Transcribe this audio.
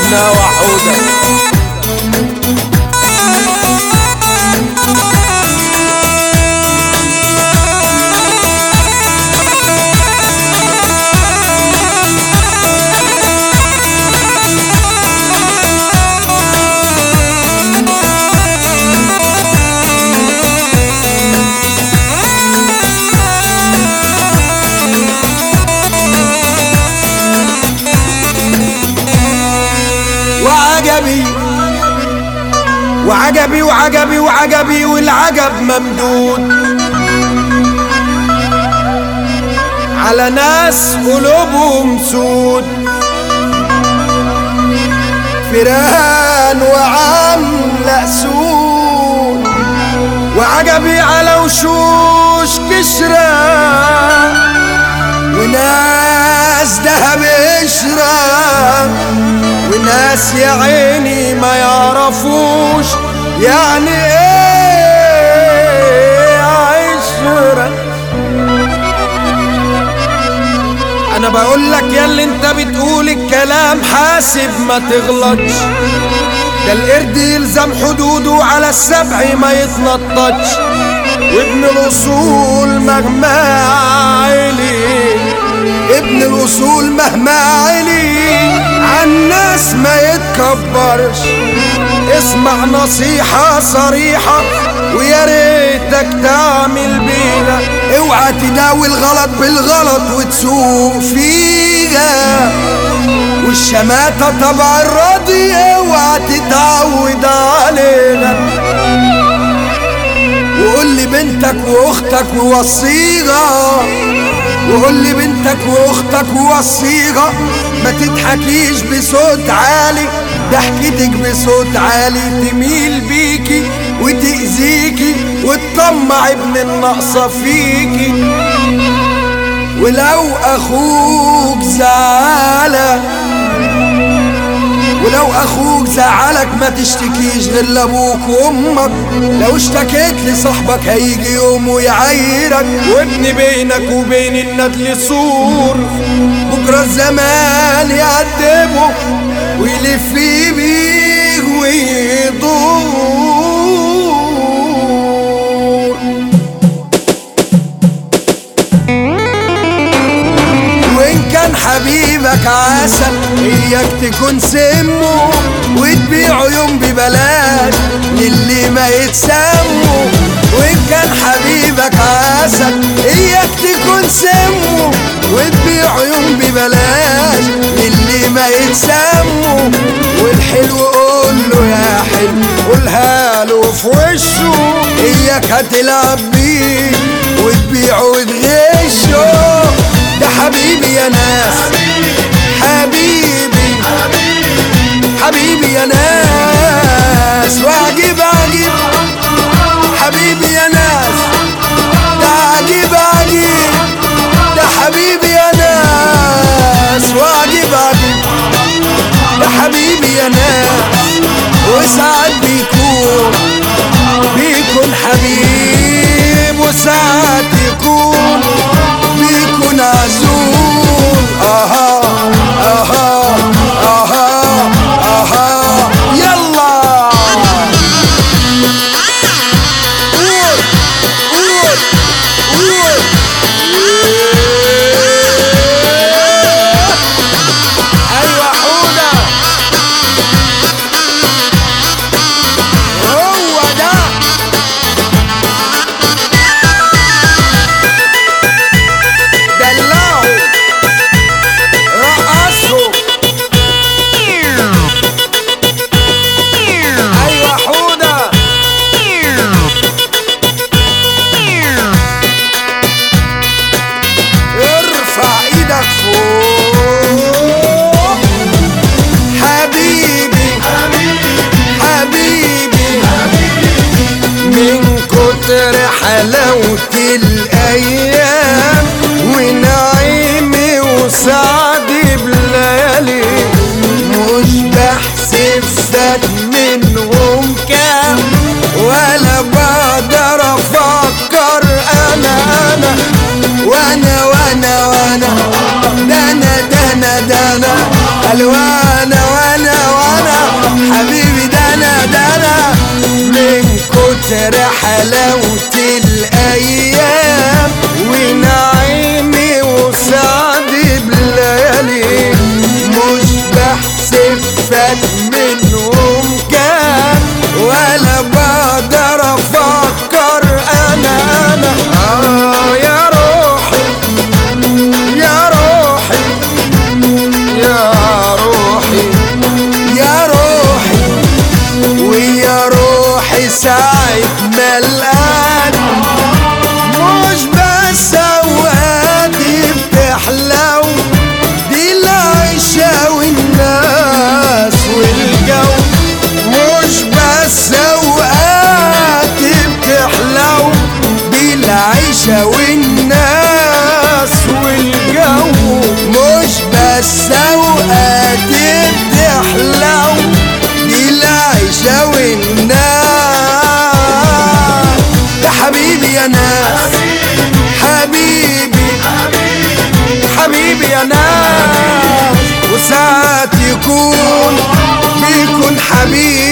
بتاعتنا وحودة وعجبي وعجبي وعجبي وعجبي والعجب ممدود على ناس قلوبهم سود فيران وعاملة سود وعجبي على وشوش كشرة وناس دهب قشرة وناس يا عيني ما يعرفوش يعني ايه عشرة انا بقول لك يا اللي انت بتقول الكلام حاسب ما تغلطش ده القرد يلزم حدوده على السبع ما يتنططش وابن الاصول مهما علي ابن الاصول مهما علي عالناس ما يتكبرش اسمع نصيحة صريحة ويا ريتك تعمل بيها اوعى تداوي الغلط بالغلط وتسوق فيها والشماتة طبع الراضي اوعى تتعود عليها وقول لي بنتك واختك ووصيها وقول لي بنتك واختك ووصيها ما تضحكيش بصوت عالي ضحكتك بصوت عالي تميل بيكي وتأذيكي وتطمع ابن النقصة فيكي ولو اخوك زعلك ولو اخوك زعلك ما تشتكيش غير لابوك وامك لو اشتكيت لصاحبك هيجي يوم ويعايرك وابن بينك وبين الندل سور بكره الزمان يعذبه ويلف بيك ويدور وإن كان حبيبك عسل إياك تكون سمه وتبيعه يوم ببلاش للي ما يتسموا وإن كان حبيبك عسل إياك تكون سمه وتبيعه يوم ببلاش للي ما يتسموا والحلو قول له يا حلو قولها له في وشه إياك هتلعب بيه وتبيعه وتغشه ده حبيبي يا ناس حبيبي حبيبي يا ناس وعجيب عجيب حبيبي يا ناس ده عجيب عجيب ده حبيبي يا ناس وعجيب عجيب ده حبيبي يا ناس وساعات بيكون بيكون حبيب وساعات يكون بيكون عزول اها اها اها اها يلا قول قول قول ايوه حوده هو ده دلعوا رقصوا منهم كان ولا بقدر افكر انا انا اه يا روحي يا روحي يا روحي يا روحي ويا روحي ساعة ملقان مش بس اوقاتي بتحلو دي العيشة والناس والجو مش بس اوقاتي بتحلو دي العيشة والناس والجو مش بس اوقاتي بتحلو دي العيشة والناس يا حبيبي يا ناس حبيبي حبيبي يا ناس وساعات يكون بيكون حبيبي